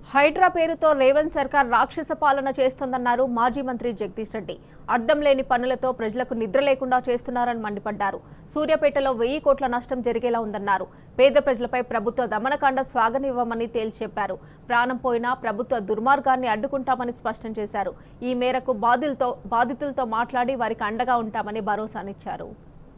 హైడ్రా పేరుతో రేవంత్ సర్కార్ రాక్షస పాలన చేస్తోందన్నారు మాజీ మంత్రి జగదీష్ రెడ్డి అర్థం లేని పనులతో ప్రజలకు నిద్ర లేకుండా చేస్తున్నారని మండిపడ్డారు సూర్యాపేటలో వెయ్యి కోట్ల నష్టం జరిగేలా ఉందన్నారు పేద ప్రజలపై ప్రభుత్వ దమనకాండ స్వాగనివ్వమని తేల్చి చెప్పారు ప్రాణం పోయినా ప్రభుత్వ దుర్మార్గాన్ని అడ్డుకుంటామని స్పష్టం చేశారు ఈ మేరకు బాధితులతో బాధితులతో మాట్లాడి వారికి అండగా ఉంటామని భరోసానిచ్చారు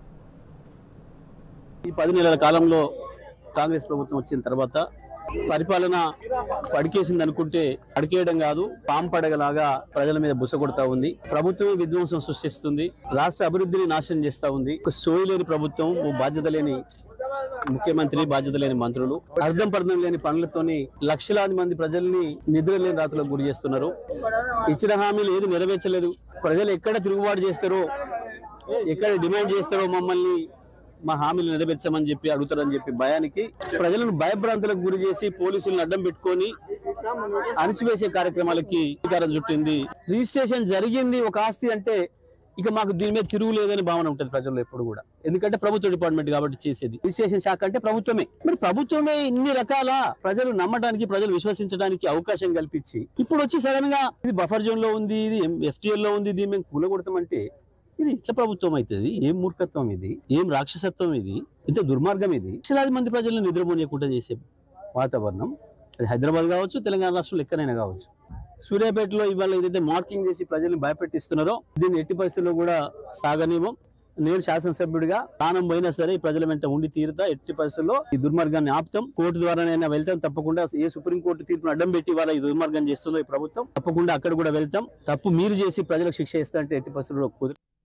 ఈ పది నెలల కాలంలో కాంగ్రెస్ ప్రభుత్వం వచ్చిన తర్వాత పరిపాలన పడికేసింది అనుకుంటే పడికేయడం కాదు పాము పడగలాగా ప్రజల మీద బుస కొడతా ఉంది ప్రభుత్వమే విధ్వంసం సృష్టిస్తుంది రాష్ట్ర అభివృద్ధిని నాశనం చేస్తా ఉంది ఒక సోయి లేని ప్రభుత్వం ఓ బాధ్యత లేని ముఖ్యమంత్రి బాధ్యత లేని మంత్రులు అర్థం పర్థం లేని పనులతోని లక్షలాది మంది ప్రజల్ని నిద్ర లేని రాత్రులకు గురి చేస్తున్నారు ఇచ్చిన హామీలు ఏది నెరవేర్చలేదు ప్రజలు ఎక్కడ తిరుగుబాటు చేస్తారో ఎక్కడ డిమాండ్ చేస్తారో మమ్మల్ని మా హామీలు నెరవేర్చమని చెప్పి అడుగుతారని చెప్పి భయానికి ప్రజలను భయభ్రాంతులకు గురి చేసి పోలీసులను అడ్డం పెట్టుకొని అణిచివేసే కార్యక్రమాలకి అధికారం చుట్టింది రిజిస్ట్రేషన్ జరిగింది ఒక ఆస్తి అంటే ఇక మాకు దీని మీద తిరుగులేదని భావన ఉంటుంది ప్రజల్లో ఎప్పుడు కూడా ఎందుకంటే ప్రభుత్వ డిపార్ట్మెంట్ కాబట్టి చేసేది రిజిస్ట్రేషన్ శాఖ అంటే ప్రభుత్వమే మరి ప్రభుత్వమే ఇన్ని రకాల ప్రజలు నమ్మడానికి ప్రజలు విశ్వసించడానికి అవకాశం కల్పించి ఇప్పుడు వచ్చి సడన్ గా ఇది బఫర్ జోన్ లో ఉంది ఇది ఎఫ్టీఎల్ లో ఉంది దీన్ని మేము కూలగొడతామంటే ఇది ఇట్ల ప్రభుత్వం అవుతుంది ఏం మూర్ఖత్వం ఇది ఏం రాక్షసత్వం ఇది ఇంత దుర్మార్గం ఇది లక్షలాది మంది ప్రజలను నిద్రపోనీయకుండా చేసే వాతావరణం అది హైదరాబాద్ కావచ్చు తెలంగాణ రాష్ట్రంలో ఎక్కడైనా కావచ్చు సూర్యాపేటలో ఇవాళ ఏదైతే మార్కింగ్ చేసి ప్రజల్ని భయపెట్టిస్తున్నారో దీన్ని ఎట్టి పరిస్థితుల్లో కూడా సాగనివ్వం నేను శాసనసభ్యుడిగా ప్రాణం పోయినా సరే ఈ ప్రజల వెంట ఉండి తీరుతా ఎట్టి పరిస్థితుల్లో ఈ దుర్మార్గాన్ని ఆపుతాం కోర్టు ద్వారానైనా వెళ్తాం తప్పకుండా ఏ సుప్రీం కోర్టు తీర్పును అడ్డం పెట్టి వాళ్ళ ఈ దుర్మార్గం చేస్తుందో ఈ ప్రభుత్వం తప్పకుండా అక్కడ కూడా వెళ్తాం తప్పు మీరు చేసి ప్రజలకు శిక్ష ఇస్తా అంటే ఎట్టి పరిస్థితుల్లో కుదరదు